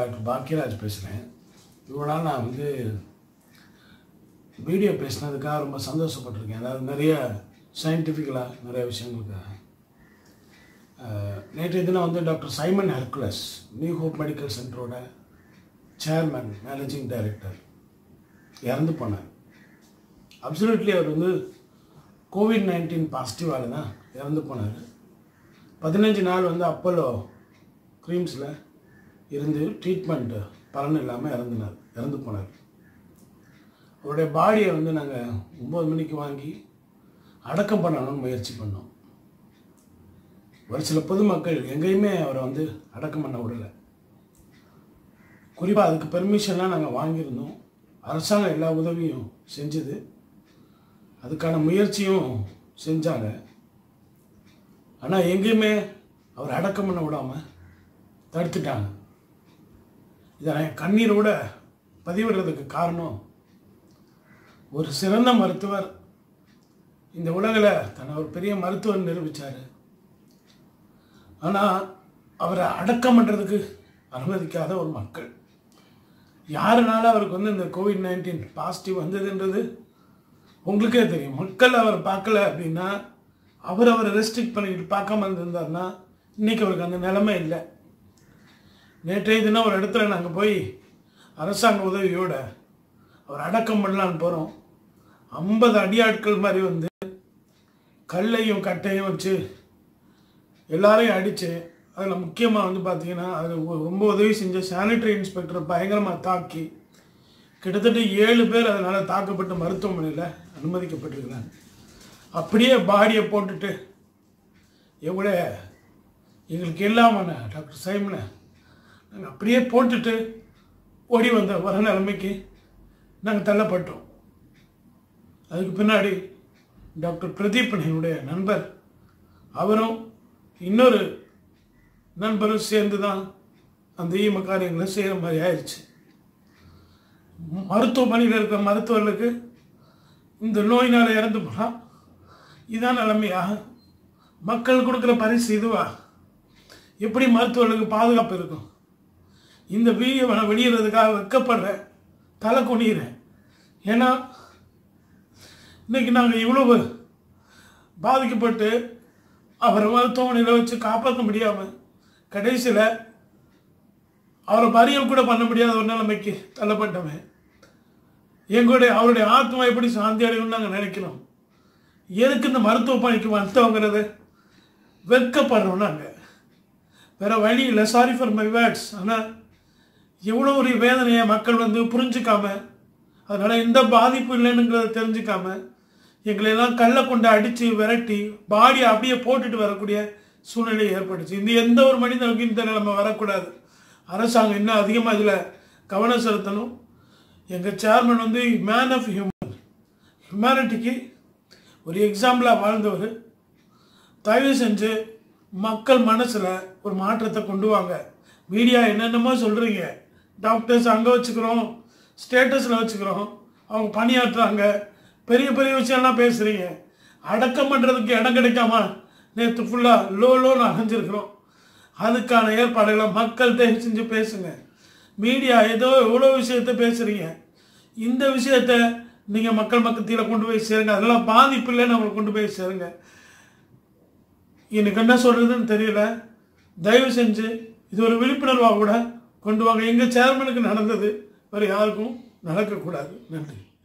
doctor Bhagyaraj பேசுகிறேன் இவ்வளோ நாள் நான் வந்து வீடியோ பேசினதுக்காக ரொம்ப சந்தோஷப்பட்டிருக்கேன் அதாவது நிறைய சயின்டிஃபிக்கலாக நிறைய விஷயங்களுக்காக அஹ், நேற்றைய தினம் வந்து doctor Simon Hercules New Hope medical சென்டரோட சேர்மன் மேனேஜிங் டைரக்டர் இறந்து போனார் அப்சல்யூட்லி அவர் வந்து கோவிட் நைன்டீன் பாசிட்டிவால தான் இறந்து போனார் பதினஞ்சு நாள் வந்து அப்போலோ க்ரீம்ஸில் இருந்து ட்ரீட்மெண்ட் பலன் இல்லாமல் இறந்துனார் இறந்து போனார் அவருடைய பாடியை வந்து நாங்கள் ஒம்பது மணிக்கு வாங்கி அடக்கம் பண்ணணும்னு முயற்சி பண்ணோம் ஒரு சில பொதுமக்கள் எங்கேயுமே அவரை வந்து அடக்கம் பண்ண விடலை குறிப்பாக அதுக்கு பெர்மிஷன்லாம் நாங்கள் வாங்கியிருந்தோம் அரசாங்கம் எல்லா உதவியும் செஞ்சது அதுக்கான முயற்சியும் செஞ்சாங்க ஆனால் எங்கேயுமே அவர் அடக்கம் பண்ண விடாமல் தடுத்துட்டாங்க இதை நான் கண்ணீரோட பதிவிடுறதுக்கு காரணம் ஒரு சிறந்த மருத்துவர் இந்த உலகில் தன்னை ஒரு பெரிய மருத்துவர் நிரூபித்தார் ஆனால் அவரை அடக்கம் பண்ணுறதுக்கு அனுமதிக்காத ஒரு மக்கள் யாருனால அவருக்கு வந்து இந்த கோவிட் நைன்டீன் பாசிட்டிவ் வந்ததுன்றது உங்களுக்கே தெரியும் மக்கள் அவர் பார்க்கல அப்படின்னா அவர் அவரை ரெஸ்ட்ரிக்ட் பண்ணிக்கிட்டு பார்க்காம இருந்திருந்தாருன்னா இன்னைக்கு அவருக்கு அந்த நிலைமை இல்லை நேற்றைய தினம் ஒரு இடத்துல நாங்கள் போய் அரசாங்க உதவியோட அவர் அடக்கம் பண்ணலான்னு போகிறோம் ஐம்பது அடியாட்கள் மாதிரி வந்து கல்லையும் கட்டையும் வச்சு எல்லாரையும் அடித்து அதில் முக்கியமாக வந்து பார்த்தீங்கன்னா அது ஒ- ரொம்ப உதவி செஞ்ச சானிட்டரி இன்ஸ்பெக்டர் பயங்கரமாக தாக்கி கிட்டத்தட்ட ஏழு பேர் அதனால் தாக்கப்பட்டு மருத்துவமனையில் அனுமதிக்கப்பட்டிருக்கிறாங்க அப்படியே பாடியை போட்டுட்டு எவ்வளோ எங்களுக்கு இல்லாமண்ண டாக்டர் சைமனை நாங்கள் அப்படியே போட்டுட்டு ஓடி வந்த வர நிலைமைக்கு நாங்கள் தள்ளப்பட்டோம் அதுக்கு பின்னாடி டாக்டர் பிரதீப் என்னுடைய நண்பர் அவரும் இன்னொரு நண்பரும் சேர்ந்து தான் அந்த ஈம காரியங்களை செய்கிற மாதிரி ஆயிடுச்சு மருத்துவமனையில் இருக்கிற மருத்துவர்களுக்கு இந்த நோயினால் இறந்து போனால் இதான் நிலைமையா மக்கள் கொடுக்குற பரிசு இதுவா எப்படி மருத்துவர்களுக்கு பாதுகாப்பு இருக்கும் இந்த வீடியோ நான் வெளியிடுறதுக்காக வெட்கப்படுறேன் தலை குனிகிறேன் ஏன்னா இன்னைக்கு நாங்கள் இவ்வளவு பாதிக்கப்பட்டு அவரை மருத்துவமனையில் வச்சு காப்பாற்ற முடியாமல் கடைசியில் அவரை பரியம் கூட பண்ண முடியாத ஒரு நிலைமைக்கு தள்ளப்பட்டவன் எங்களுடைய அவருடைய ஆத்மா எப்படி சாந்தி அடையும்னு நாங்கள் நினைக்கிறோம் எதுக்கு இந்த மருத்துவ பணிக்கு வந்தவங்கிறது வெட்கப்படுறோம் நாங்கள் வேற வழி இல்லை சாரி ஃபார் மை வேர்ட்ஸ் ஆனால் எவ்வளோ ஒரு வேதனையை மக்கள் வந்து புரிஞ்சுக்காம அதனால் எந்த பாதிப்பு இல்லைன்னுங்கிறத தெரிஞ்சுக்காம எங்களை எல்லாம் கல்லை கொண்டு அடித்து விரட்டி பாடியை அப்படியே போட்டுட்டு வரக்கூடிய சூழ்நிலை ஏற்பட்டுச்சு இந்த எந்த ஒரு மனிதனுக்கும் இந்த நிலைமை வரக்கூடாது அரசாங்கம் இன்னும் அதிகமாக இதில் கவனம் செலுத்தணும் எங்கள் சேர்மன் வந்து மேன் ஆஃப் ஹியூமன் ஹியூமனிட்டிக்கு ஒரு எக்ஸாம்பிளாக வாழ்ந்தவர் தயவு செஞ்சு மக்கள் மனசில் ஒரு மாற்றத்தை கொண்டு வாங்க மீடியா என்னென்னமோ சொல்கிறீங்க டாக்டர்ஸ் அங்கே வச்சுக்கிறோம் ஸ்டேட்டஸில் வச்சுக்கிறோம் அவங்க பணியாற்றுறாங்க பெரிய பெரிய விஷயம்லாம் பேசுகிறீங்க அடக்கம் பண்ணுறதுக்கு இடம் கிடைக்காம நேற்று ஃபுல்லாக லோ லோன்னு அடைஞ்சிருக்கிறோம் அதுக்கான ஏற்பாடுகளை மக்கள் தயவு செஞ்சு பேசுங்க மீடியா ஏதோ எவ்வளோ விஷயத்த பேசுகிறீங்க இந்த விஷயத்த நீங்கள் மக்கள் மக்கத்தில் கொண்டு போய் சேருங்க அதெல்லாம் பாதிப்பு இல்லைன்னு அவங்களுக்கு கொண்டு போய் சேருங்க எனக்கு என்ன சொல்கிறதுன்னு தெரியல தயவு செஞ்சு இது ஒரு விழிப்புணர்வாக கூட கொண்டு வாங்க எங்கள் சேர்மனுக்கு நடந்தது வேறு யாருக்கும் நடக்கக்கூடாது நன்றி